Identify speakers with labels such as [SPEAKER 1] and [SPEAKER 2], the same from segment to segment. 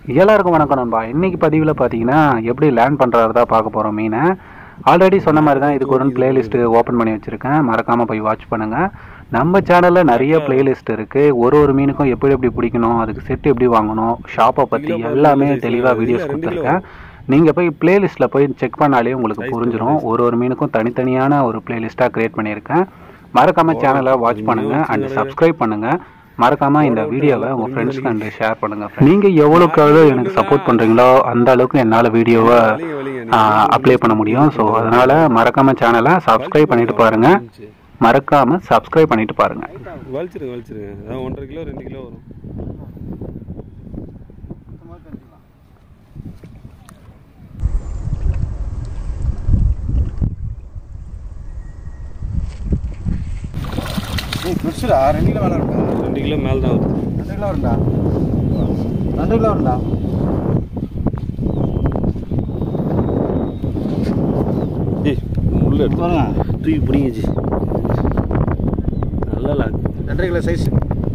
[SPEAKER 1] எல்லாருக்கும் வணக்கம் நண்பா இன்னைக்கு பதிவில் பார்த்தீங்கன்னா எப்படி லேர்ன் பண்ணுறது தான் பார்க்க போகிறோம் மீனை ஆல்ரெடி சொன்ன மாதிரி தான் இதுக்கு ஒரு பிளேலிஸ்ட்டு ஓப்பன் பண்ணி வச்சுருக்கேன் மறக்காமல் போய் வாட்ச் பண்ணுங்கள் நம்ம சேனலில் நிறைய பிளேலிஸ்ட் இருக்குது ஒரு ஒரு மீனுக்கும் எப்படி எப்படி பிடிக்கணும் அதுக்கு செட் எப்படி வாங்கணும் ஷாப்பை பற்றி எல்லாமே தெளிவாக வீடியோஸ் கொடுத்துருக்கேன் நீங்கள் போய் பிளேலிஸ்ட்டில் போய் செக் பண்ணாலே உங்களுக்கு புரிஞ்சிடும் ஒரு ஒரு மீனுக்கும் தனித்தனியான ஒரு பிளேலிஸ்ட்டாக க்ரியேட் பண்ணியிருக்கேன் மறக்காமல் சேனலை வாட்ச் பண்ணுங்கள் அண்ட் சப்ஸ்கிரைப் பண்ணுங்கள் மறக்காம இந்த வீடியோவை உங்க ஃப்ரெண்ட்ஸ்க்கு அண்ட் ஷேர் பண்ணுங்க நீங்க எவ்வளவுக்கு எவ்வளவு எனக்கு சப்போர்ட் பண்றீங்களோ அந்த அளவுக்கு என்னால வீடியோவை அப்ளை பண்ண முடியும் ஸோ அதனால மறக்காம சேனலை சப்ஸ்கிரைப் பண்ணிட்டு பாருங்க மறக்காம சப்ஸ்கிரைப் பண்ணிட்டு பாருங்க
[SPEAKER 2] வலிச்சிருங்க வலிச்சிருங்க அதான் ஒன்றரை கிலோ ரெண்டு கிலோ வரும்
[SPEAKER 3] ஏய் பெருசுடா ரெண்டு கிலோ மேலே இருக்கா
[SPEAKER 2] ரெண்டு கிலோ மேலே தான் வரும்
[SPEAKER 3] ரெண்டு கிலோ வரும்டா ரெண்டு கிலோ வரும்டா
[SPEAKER 2] ஏய் உள்ள எடுத்து
[SPEAKER 3] பாருங்க
[SPEAKER 2] தூக்கி பிடிங்கிச்சு நல்லா லாக்
[SPEAKER 3] ரெண்டரை கிலோ சைஸ்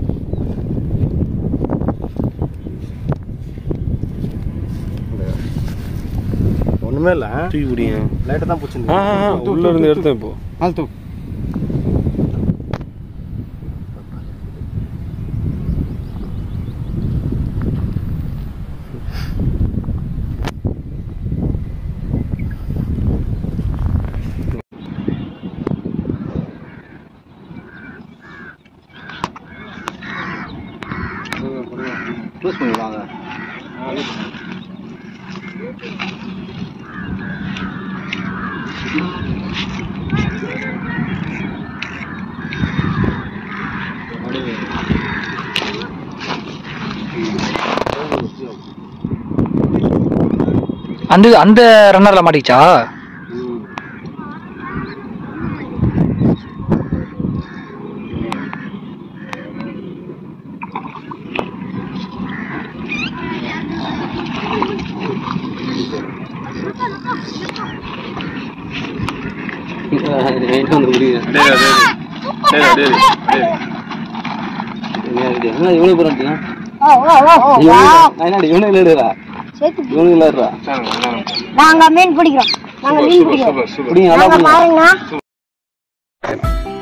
[SPEAKER 3] ஒன்றுமே இல்லை
[SPEAKER 2] தூக்கி பிடிங்க
[SPEAKER 3] லைட்டாக தான்
[SPEAKER 2] ஆ
[SPEAKER 3] பிடிச்சிருந்து
[SPEAKER 2] ஆ, ஆ, உள்ள இருந்து எடுத்தேன் இப்போ
[SPEAKER 3] ஆள் தூ க்ளோஸ் பண்ணிடுவாங்க
[SPEAKER 4] அந்த அந்த ரன்னர்ல மாட்டிக்கிச்சா
[SPEAKER 3] இவ்வளோ போகிறோம் என்னடி இவனு இல்லைடா இவனு இல்லைடா
[SPEAKER 5] நாங்க மீன் பிடிக்கிறோம் நாங்க மீன் பிடிக்கிறோம்
[SPEAKER 3] இப்படி நல்லா
[SPEAKER 5] நாங்க
[SPEAKER 3] பண்ணுங்க
[SPEAKER 5] பாருங்க